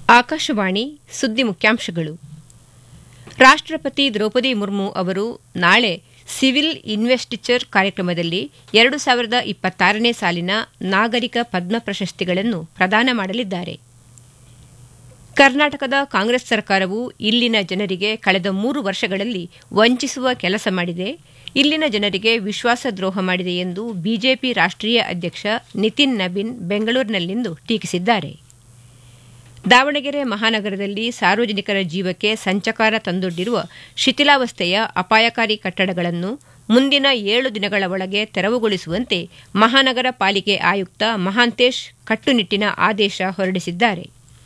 ಆಕಾಶವಾಣಿ ಸುದ್ದಿ ಮುಖ್ಯಾಂಶಗಳು ರಾಷ್ಟ್ರಪತಿ ದ್ರೌಪದಿ ಮುರ್ಮು ಅವರು ನಾಳೆ ಸಿವಿಲ್ ಇನ್ವೆಸ್ಟಿಚರ್ ಕಾರ್ಯಕ್ರಮದಲ್ಲಿ ಎರಡು ಸಾವಿರದ ಇಪ್ಪತ್ತಾರನೇ ಸಾಲಿನ ನಾಗರಿಕ ಪದ್ಮ ಪ್ರಶಸ್ತಿಗಳನ್ನು ಪ್ರದಾನ ಮಾಡಲಿದ್ದಾರೆ ಕರ್ನಾಟಕದ ಕಾಂಗ್ರೆಸ್ ಸರ್ಕಾರವು ಇಲ್ಲಿನ ಜನರಿಗೆ ಕಳೆದ ಮೂರು ವರ್ಷಗಳಲ್ಲಿ ವಂಚಿಸುವ ಕೆಲಸ ಮಾಡಿದೆ ಇಲ್ಲಿನ ಜನರಿಗೆ ವಿಶ್ವಾಸದ್ರೋಹ ಮಾಡಿದೆ ಎಂದು ಬಿಜೆಪಿ ರಾಷ್ಟ್ರೀಯ ಅಧ್ಯಕ್ಷ ನಿತಿನ್ ನಬೀನ್ ಬೆಂಗಳೂರಿನಲ್ಲಿಂದು ಟೀಕಿಸಿದ್ದಾರೆ ದಾವಣಗೆರೆ ಮಹಾನಗರದಲ್ಲಿ ಸಾರ್ವಜನಿಕರ ಜೀವಕ್ಕೆ ಸಂಚಕಾರ ತಂದೊಡ್ಡಿರುವ ಶಿಥಿಲಾವಸ್ಥೆಯ ಅಪಾಯಕಾರಿ ಕಟ್ಟಡಗಳನ್ನು ಮುಂದಿನ ಏಳು ದಿನಗಳ ಒಳಗೆ ತೆರವುಗೊಳಿಸುವಂತೆ ಮಹಾನಗರ ಪಾಲಿಕೆ ಆಯುಕ್ತ ಮಹಾಂತೇಶ್ ಕಟ್ಟುನಿಟ್ಟಿನ ಆದೇಶ ಹೊರಡಿಸಿದ್ದಾರೆ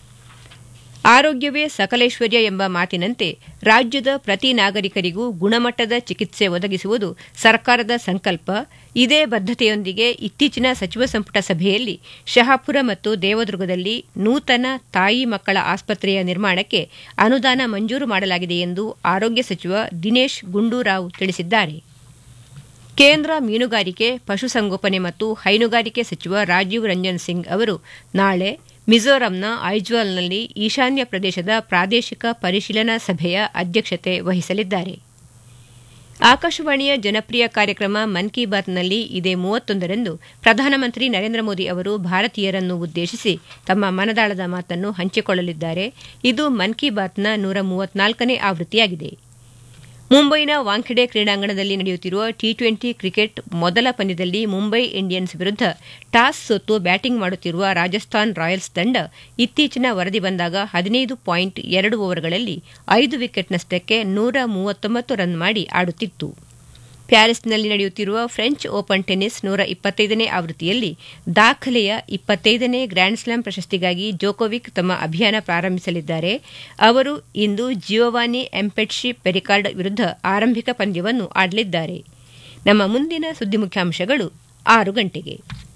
ಆರೋಗ್ಯವೇ ಸಕಲೇಶ್ವರ್ಯ ಎಂಬ ಮಾತಿನಂತೆ ರಾಜ್ಯದ ಪ್ರತಿ ನಾಗರಿಕರಿಗೂ ಗುಣಮಟ್ಟದ ಚಿಕಿತ್ಸೆ ಒದಗಿಸುವುದು ಸರ್ಕಾರದ ಸಂಕಲ್ಪ ಇದೇ ಬದ್ದತೆಯೊಂದಿಗೆ ಇತ್ತೀಚಿನ ಸಚಿವ ಸಂಪುಟ ಸಭೆಯಲ್ಲಿ ಶಹಾಪುರ ಮತ್ತು ದೇವದುರ್ಗದಲ್ಲಿ ನೂತನ ತಾಯಿ ಮಕ್ಕಳ ಆಸ್ಪತ್ರೆಯ ನಿರ್ಮಾಣಕ್ಕೆ ಅನುದಾನ ಮಂಜೂರು ಮಾಡಲಾಗಿದೆ ಎಂದು ಆರೋಗ್ಯ ಸಚಿವ ದಿನೇಶ್ ಗುಂಡೂರಾವ್ ತಿಳಿಸಿದ್ದಾರೆ ಕೇಂದ್ರ ಮೀನುಗಾರಿಕೆ ಪಶುಸಂಗೋಪನೆ ಮತ್ತು ಹೈನುಗಾರಿಕೆ ಸಚಿವ ರಾಜೀವ್ ರಂಜನ್ ಸಿಂಗ್ ಅವರು ನಾಳೆ ಮಿಜೋರಂನ ಐಜ್ವಾಲ್ನಲ್ಲಿ ಈಶಾನ್ಯ ಪ್ರದೇಶದ ಪ್ರಾದೇಶಿಕ ಪರಿಶೀಲನಾ ಸಭೆಯ ಅಧ್ಯಕ್ಷತೆ ವಹಿಸಲಿದ್ದಾರೆ ಆಕಾಶವಾಣಿಯ ಜನಪ್ರಿಯ ಕಾರ್ಯಕ್ರಮ ಮನ್ ಕಿ ಬಾತ್ನಲ್ಲಿ ಇದೇ ಮೂವತ್ತೊಂದರಂದು ಪ್ರಧಾನಮಂತ್ರಿ ನರೇಂದ್ರ ಮೋದಿ ಅವರು ಭಾರತೀಯರನ್ನು ಉದ್ದೇಶಿಸಿ ತಮ್ಮ ಮನದಾಳದ ಮಾತನ್ನು ಹಂಚಿಕೊಳ್ಳಲಿದ್ದಾರೆ ಇದು ಮನ್ ಕಿ ಬಾತ್ನ ನೂರ ಮೂವತ್ನಾಲ್ಕನೇ ಆವೃತ್ತಿಯಾಗಿದೆ ಮುಂಬೈನ ವಾಂಖೆಡೆ ಕ್ರೀಡಾಂಗಣದಲ್ಲಿ ನಡೆಯುತ್ತಿರುವ ಟಿ ಟ್ವೆಂಟಿ ಕ್ರಿಕೆಟ್ ಮೊದಲ ಪಂದ್ಯದಲ್ಲಿ ಮುಂಬೈ ಇಂಡಿಯನ್ಸ್ ವಿರುದ್ಧ ಟಾಸ್ ಸೋತು ಬ್ಯಾಟಿಂಗ್ ಮಾಡುತ್ತಿರುವ ರಾಜಸ್ಥಾನ್ ರಾಯಲ್ಸ್ ತಂಡ ಇತ್ತೀಚಿನ ವರದಿ ಬಂದಾಗ ಹದಿನೈದು ಪಾಯಿಂಟ್ ಎರಡು ಓವರ್ಗಳಲ್ಲಿ ಐದು ವಿಕೆಟ್ ನಷ್ಟಕ್ಕೆ ನೂರ ಮೂವತ್ತೊಂಬತ್ತು ರನ್ ಮಾಡಿ ಆಡುತ್ತಿತ್ತು ಪ್ಯಾರಿಸ್ನಲ್ಲಿ ನಡೆಯುತ್ತಿರುವ ಫ್ರೆಂಚ್ ಓಪನ್ ಟೆನ್ನಿಸ್ ನೂರ ಇಪ್ಪತ್ತೈದನೇ ಆವೃತ್ತಿಯಲ್ಲಿ ದಾಖಲೆಯ ಇಪ್ಪತ್ತೈದನೇ ಗ್ರ್ಯಾಂಡ್ ಸ್ಲಾಮ್ ಪ್ರಶಸ್ತಿಗಾಗಿ ಜೋಕೋವಿಕ್ ತಮ್ಮ ಅಭಿಯಾನ ಪ್ರಾರಂಭಿಸಲಿದ್ದಾರೆ ಅವರು ಇಂದು ಜಿಯೋವಾನಿ ಎಂಪೆಟ್ಶಿ ಪೆರಿಕಾರ್ಡ್ ವಿರುದ್ಧ ಆರಂಭಿಕ ಪಂದ್ಯವನ್ನು ಆಡಲಿದ್ದಾರೆ ನಮ್ಮ ಮುಂದಿನ ಸುದ್ದಿ ಮುಖ್ಯಾಂಶಗಳು ಆರು ಗಂಟೆಗೆ